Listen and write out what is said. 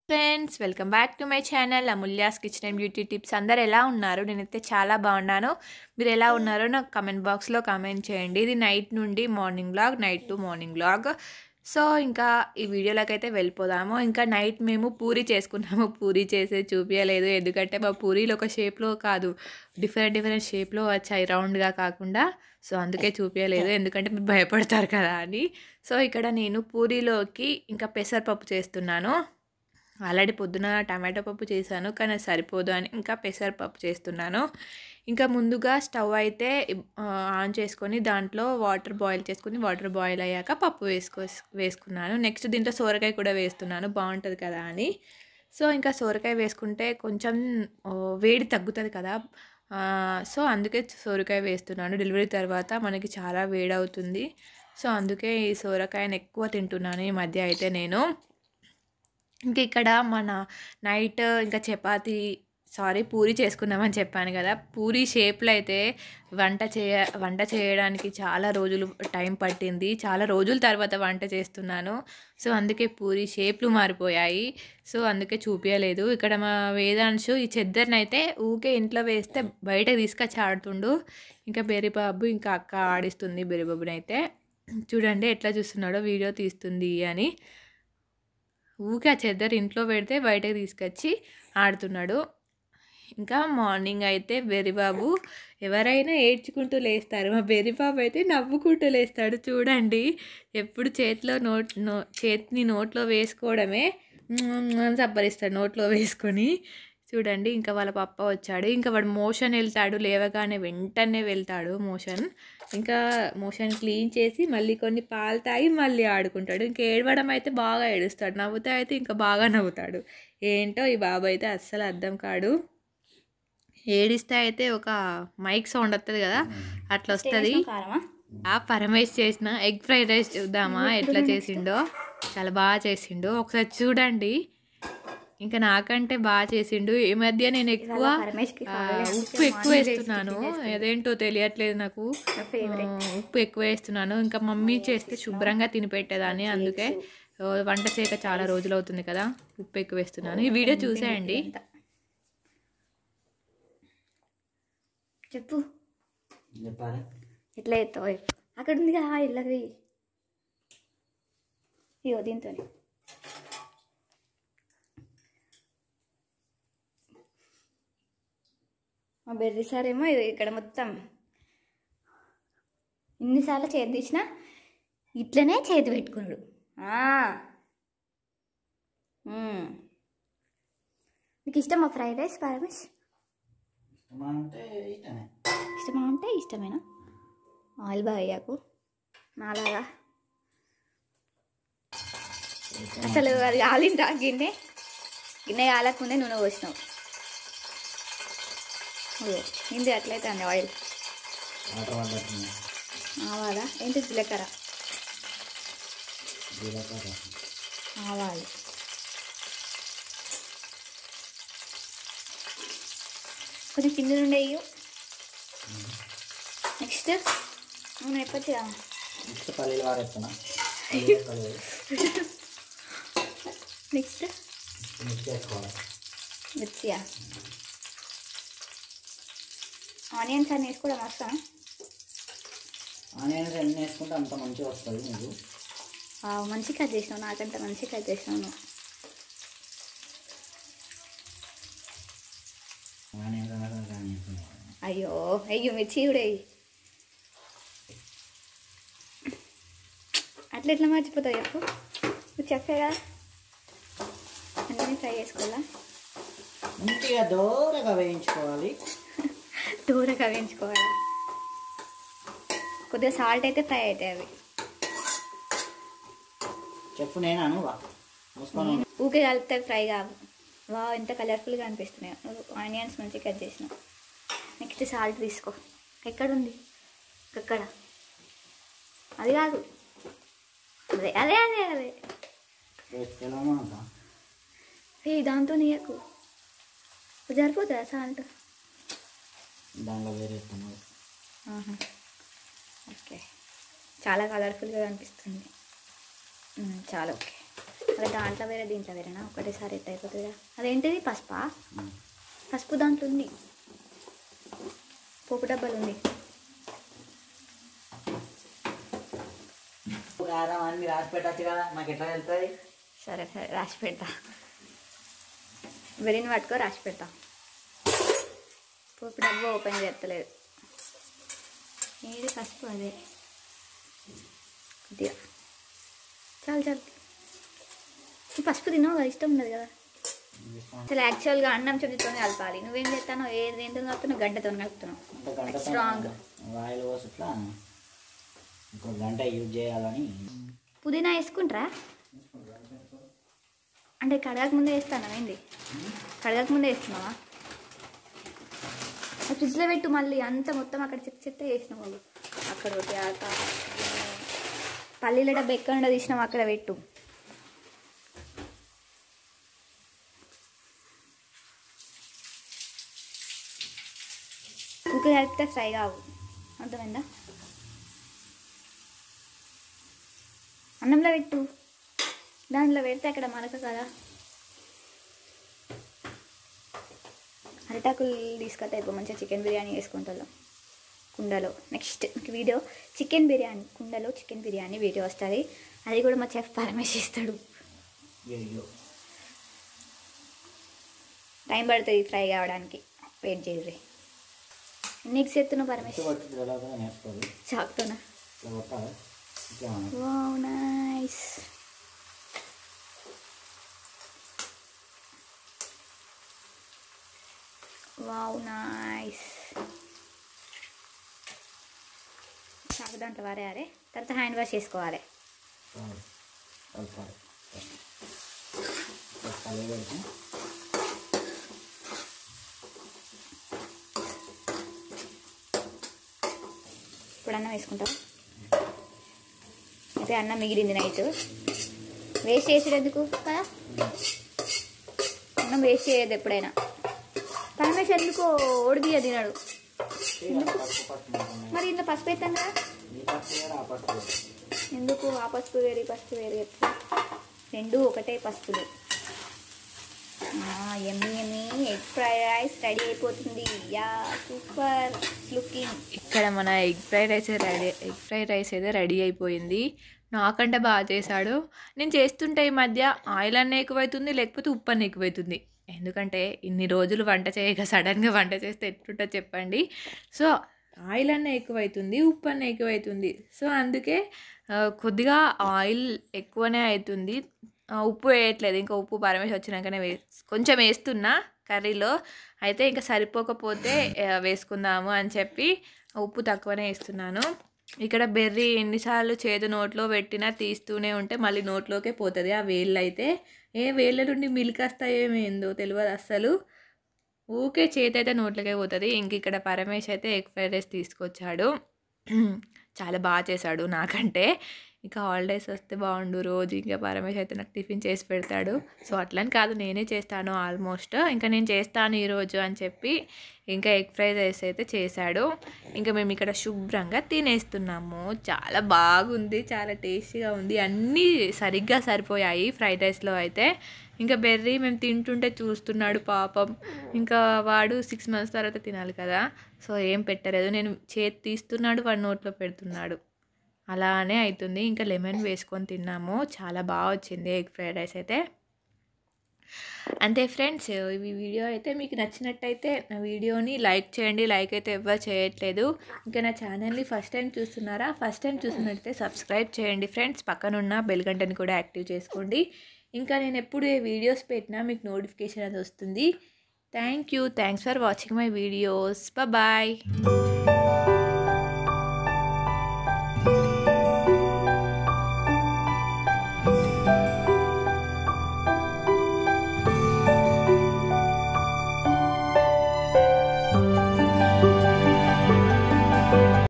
Friends welcome back to my channel Amulya's kitchen and beauty tips అందరు ఎలా ఉన్నారు నేనైతే చాలా బాగున్నాను మీరు ఎలా ఉన్నారో నాకు కమెంట్ బాక్స్లో కామెంట్ చేయండి ఇది నైట్ నుండి morning blog night to morning blog so ఇంకా ఈ వీడియోలోకి అయితే వెళ్ళిపోదాము ఇంకా నైట్ మేము పూరి చేసుకున్నాము పూరి చేసే చూపించలేదు ఎందుకంటే మా పూరీలు ఒక షేప్లో కాదు డిఫరెంట్ డిఫరెంట్ షేప్లో వచ్చాయి రౌండ్గా కాకుండా సో అందుకే చూపించలేదు ఎందుకంటే మీరు భయపడతారు కదా అని సో ఇక్కడ నేను పూరీలోకి ఇంకా పెసరపప్పు చేస్తున్నాను ఆల్రెడీ పొద్దున టమాటో పప్పు చేశాను కానీ అది సరిపోదు అని ఇంకా పెసరపప్పు చేస్తున్నాను ఇంకా ముందుగా స్టవ్ అయితే ఆ, ఆన్ చేసుకొని దాంట్లో వాటర్ బాయిల్ చేసుకొని వాటర్ బాయిల్ అయ్యాక పప్పు వేసుకో వేసుకున్నాను నెక్స్ట్ దీంట్లో సోరకాయ కూడా వేస్తున్నాను బాగుంటుంది కదా అని సో ఇంకా సోరకాయ వేసుకుంటే కొంచెం ఆ, వేడి తగ్గుతుంది కదా ఆ, సో అందుకే సోరకాయ వేస్తున్నాను డెలివరీ తర్వాత మనకి చాలా వేడి అవుతుంది సో అందుకే ఈ సోరకాయని ఎక్కువ తింటున్నాను ఈ మధ్య అయితే నేను ఇంక ఇక్కడ మన నైట్ ఇంకా చపాతి సారీ పూరి చేసుకున్నామని చెప్పాను కదా పూరి షేప్లో అయితే వంట చేయ వంట చేయడానికి చాలా రోజులు టైం పట్టింది చాలా రోజుల తర్వాత వంట చేస్తున్నాను సో అందుకే పూరి షేప్లు మారిపోయాయి సో అందుకే చూపించలేదు ఇక్కడ మా వేదాంశు ఈ చెద్దరిని అయితే ఊకే ఇంట్లో వేస్తే బయటకు తీసుకొచ్చి ఆడుతుండు ఇంకా బెరిబాబు ఇంకా అక్క ఆడిస్తుంది బెరిబాబుని అయితే చూడండి ఎట్లా చూస్తున్నాడో వీడియో తీస్తుంది అని ఊకే ఆ చెద్దరు ఇంట్లో పెడితే బయటకు తీసుకొచ్చి ఆడుతున్నాడు ఇంకా మార్నింగ్ అయితే బెరిబాబు ఎవరైనా ఏడ్చుకుంటూ లేస్తారు మా బెరిబాబు అయితే నవ్వుకుంటూ లేస్తాడు చూడండి ఎప్పుడు చేతిలో నోట్ నో చేతిని నోట్లో వేసుకోవడమే అని సబ్బరిస్తాడు నోట్లో వేసుకొని చూడండి ఇంకా వాళ్ళ పప్ప వచ్చాడు ఇంకా వాడు మోషన్ వెళ్తాడు లేవగానే వెంటనే వెళ్తాడు మోషన్ ఇంకా మోషన్ క్లీన్ చేసి మళ్ళీ కొన్ని పాలు తాగి మళ్ళీ ఆడుకుంటాడు ఇంకా ఏడవడం అయితే బాగా ఏడుస్తాడు నవ్వుతా అయితే ఇంకా బాగా నవ్వుతాడు ఏంటో ఈ బాబు అయితే అస్సలు అర్థం కాడు ఏడిస్తే అయితే ఒక మైక్ సౌండ్ వస్తుంది కదా అట్లా వస్తుంది కారమా ఆ పరమేష్ చేసిన ఎగ్ ఫ్రైడ్ రైస్ చూద్దామా ఎట్లా చేసిండో చాలా బాగా చేసిండు ఒకసారి చూడండి ఇంకా నాకంటే బాగా చేసిండు ఈ మధ్య నేను ఎక్కువ పరమేష్కి ఆ, ఉప్పు ఎక్కువ వేస్తున్నాను అదేంటో తెలియట్లేదు నాకు ఆ, ఉప్పు ఎక్కువ వేస్తున్నాను ఇంకా మమ్మీ చేస్తే శుభ్రంగా తిని పెట్టేదాన్ని అందుకే ఆ, వంట చేయక చాలా రోజులు అవుతుంది కదా ఉప్పు ఎక్కువ వేస్తున్నాను ఈ వీడియో చూసేయండి చెప్పు చెప్పాలి ఎట్లా ఎత్తావు అక్కడ ఉంది కదా ఇల్లది ఇగో దీంతో మా బెర్రీ సార్ ఏమో ఇది ఇక్కడ మొత్తం ఇన్నిసార్లు చేతి తీసినా ఇట్లనే చేతి పెట్టుకున్నాడు ఆ. మ్మ్. నీకు ఇష్టమా ఫ్రైడ్ రైస్ పరమేష్ అంటే ఇష్టమే ఇష్టమా అంటే ఇష్టమేనా ఆయిల్ బాగా అయ్యాకు నాలాగా అసలు అది కాలిందా గిన్నె గిన్నె కాలకముందే నూనె పోసినావు అదే నింది అట్లయితే అండి ఆయిల్ వాటర్ పడ్డట్టుంది ఆవాలా ఏంటి జీలకర్ర జీలకర్ర ఆవాలు కొంచెం కింద నుండి వేయు నెక్స్ట్ నూనె ఎప్పటిగా నెక్స్ట్ పల్లీలు వారేస్తున్నా పల్లీలు నెక్స్ట్ మిక్స్ చేసుకోవాలి మిర్చియా ఆనియన్స్ అన్నీ వేసుకోవడం వస్తా ఆనియన్స్ ఎన్ని వేసుకుంటే అంత మంచిగా వస్తుంది మీకు మంచి కట్ చేసినావు నాకంత మంచి కట్ చేసినావు నువ్వు ఆనియన్స్ అనగా ఆనియన్స్ అయ్యో అయ్యో మిర్చి కూడా వేయి అట్లా ఎట్లా మర్చిపోతావు చెప్పు నువ్వు చెప్పే కదా అన్నీ ఫ్రై చేసుకోవాలా మంచిగా దూరగా వేయించుకోవాలి దూరంగా వేయించుకోవాలా కొద్దిగా సాల్ట్ అయితే ఫ్రై అవుతాయి అవి చెప్పు నేనాను వా మూసుకొని ఉండు. ఊకే కలిపితే ఫ్రై కావు వా ఎంత కలర్ఫుల్గా అనిపిస్తున్నాయి ఆనియన్స్ మంచిగా కట్ చేసినావు నెక్స్ట్ సాల్ట్ తీసుకో ఎక్కడ ఉంది ఎక్కడ అది కాదు అదే అదే అదే అదే వేసుకెళ్ళామా అంతా ఏ దాంతో నీయకు సరిపోతుందా సాల్ట్ దానిలో వేరేస్తాను ఓకే చాలా కలర్ఫుల్గా కనిపిస్తుంది మ్మ్, చాలా ఓకే అదే దాంట్లో వేరే దీంట్లో వేరేనా ఒకటేసారి ఎట్ అయిపోతుందా అదేంటిది పసుపా పసుపు దాంట్లో ఉంది పోపు డబ్బాలు ఉంది కారం అన్ని రాసి పెట్టచ్చు కదా మాకు ఎట్లా వెళ్తుంది సరే సరే రాసి పెడతా వెరిని పట్టుకో రాసి పెడతా పోపు డబ్బా ఓపెన్ చేస్తలేదు ఏది పసుపు అదే కొద్దిగా చాలు చాలు ఈ పసుపు తిన్నావు కదా ఇష్టం ఉండదు కదా అసలు యాక్చువల్గా అన్నం చెప్పుతో కలపాలి నువ్వేం చేస్తానో ఏది దేంతో కలుపుతున్నావు గడ్డతో కలుపుతున్నావు ఒక గంట స్ట్రాంగ్ ఆయిల్ పోసి ఇట్లా ఇంకో గంట యూజ్ చేయాలని పుదీనా వేసుకుంటారా అంటే కడగక ముందే వేస్తాను ఏంది కడగక ముందే వేస్తున్నావా ఆ ఫ్రిడ్జ్లో పెట్టు మళ్ళీ అంత మొత్తం అక్కడ చెత్త చెత్త వేసినావు వాళ్ళు అక్కడ ఒకటి ఆక పల్లీల డబ్బా ఎక్కడ తీసినావు అక్కడ పెట్టు ఊకే కలిపితే ఫ్రై కావు అర్థమైందా అన్నంలో పెట్టు దాంట్లో పెడితే అక్కడ మరక కదా అరిటాకులు తీసుకొస్తే అయిపో మంచిగా చికెన్ బిర్యానీ వేసుకుంటాం కుండలో నెక్స్ట్ వీడియో చికెన్ బిర్యానీ కుండలో చికెన్ బిర్యానీ వీడియో వస్తుంది అది కూడా మా చెఫ్ పరమేశ్ ఇస్తాడు అయ్యో టైం పడుతుంది ఫ్రై కావడానికి వెయిట్ చేయరు ఎన్ని ఎగ్స్ ఎత్తున్నావు పరమేశ్ కొట్టి తర్వాత నేర్చుకోవాలి చాకుతున్నా ఇట్లా కొట్టాలి ఇట్లా మనం వావ్ నైస్ వావ్ నైస్ చాకు దాంట్లో వారేయాలి తర్వాత హ్యాండ్ వాష్ చేసుకోవాలి చాలు. కలపాలి కలిగి పెడితే ఇప్పుడు అన్నం వేసుకుంటాం అయితే అన్నం మిగిలింది నైట్ వేస్ట్ చేసేది ఎందుకు కదా అన్నం వేస్ట్ చేయదు ఎప్పుడైనా పరమేశ్ ఎందుకో ఓడిబియ్య తినాడు చేయాలి. పసుపు పసుపు ఉంటుంది. మరి ఇంత పసుపు వేస్తాం కదా ఈ పసుపు వేరు, ఆ పసుపు వేరు. ఎందుకు ఆ పసుపు వేరు ఈ పసుపు వేరు ఎట్లా రెండు ఒకటే పసుపులు ఎమ్మి ఎమ్మి ఎగ్ ఫ్రైడ్ రైస్ రెడీ అయిపోతుంది యా సూపర్ లుకింగ్ ఇక్కడ మన egg fried rice ready egg fried rice అయితే రెడీ అయిపోయింది నాకంటే బాగా చేశాడు నేను చేస్తుంటే ఈ మధ్య ఆయిల్ అన్న ఎక్కువైతుంది లేకపోతే ఉప్పు అన్న ఎక్కువైతుంది ఎందుకంటే ఇన్ని రోజులు వంట చేయక సడన్గా వంట చేస్తే ఎట్లుంటుందో చెప్పండి సో ఆయిల్ అన్న ఎక్కువైతుంది ఉప్పు అన్న ఎక్కువైతుంది సో అందుకే ఆ, కొద్దిగా ఆయిల్ ఎక్కువనే అవుతుంది ఆ, ఉప్పు వేయట్లేదు ఇంకా ఉప్పు పరమేశ్ వచ్చినాకనే వే కొంచెం వేస్తున్నా కర్రీలో అయితే ఇంకా సరిపోకపోతే ఆ, వేసుకుందాము అని చెప్పి ఉప్పు తక్కువనే వేస్తున్నాను ఇక్కడ బెర్రీ ఎన్నిసార్లు చేదు నోట్లో పెట్టినా తీస్తూనే ఉంటే మళ్ళీ నోట్లోకే పోతుంది ఆ వేళ్ళు అయితే ఏ వేళ్ళ నుండి మిల్క్ వస్తాయేమేందో తెలియదు అస్సలు ఊకే చేతి అయితే నోట్లోకే పోతుంది ఇంక ఇక్కడ పరమేశ్ అయితే ఎగ్ ఫ్రైడ్ రైస్ తీసుకొచ్చాడు చాలా బాగా చేశాడు నాకంటే ఇక హాలిడేస్ వస్తే బాగుండు రోజు ఇంకా పరమేశ్ అయితే నాకు టిఫిన్ చేసి పెడతాడు సో అట్లని కాదు నేనే చేస్తాను ఆల్మోస్ట్ ఇంకా నేను చేస్తాను ఈరోజు అని చెప్పి ఇంకా ఎగ్ ఫ్రైడ్ రైస్ అయితే చేశాడు ఇంకా మేము ఇక్కడ శుభ్రంగా తినేస్తున్నాము చాలా బాగుంది చాలా టేస్టీగా ఉంది అన్నీ సరిగ్గా సరిపోయాయి ఫ్రైడ్ రైస్లో అయితే ఇంకా బెర్రీ మేము తింటుంటే చూస్తున్నాడు పాపం ఇంకా వాడు సిక్స్ మంత్స్ తర్వాత తినాలి కదా సో ఏం పెట్టలేదు నేను చేతి తీస్తున్నాడు వాడు నోట్లో పెడుతున్నాడు అలానే అవుతుంది ఇంకా లెమన్ వేసుకొని తిన్నాము చాలా బాగా వచ్చింది ఎగ్ ఫ్రైడ్ రైస్ అయితే అంతే ఫ్రెండ్స్ ఈ వీడియో అయితే మీకు నచ్చినట్టయితే నా వీడియోని లైక్ చేయండి లైక్ అయితే ఎవ్వరు చేయట్లేదు ఇంకా నా ఛానల్ని ఫస్ట్ టైం చూస్తున్నారా ఫస్ట్ టైం చూస్తున్నట్టయితే సబ్స్క్రైబ్ చేయండి ఫ్రెండ్స్ పక్కనున్న బెల్ గంటని కూడా యాక్టివ్ చేసుకోండి ఇంకా నేను ఎప్పుడు ఏ వీడియోస్ పెట్టినా మీకు నోటిఫికేషన్ అది వస్తుంది thank you thanks for watching my videos bye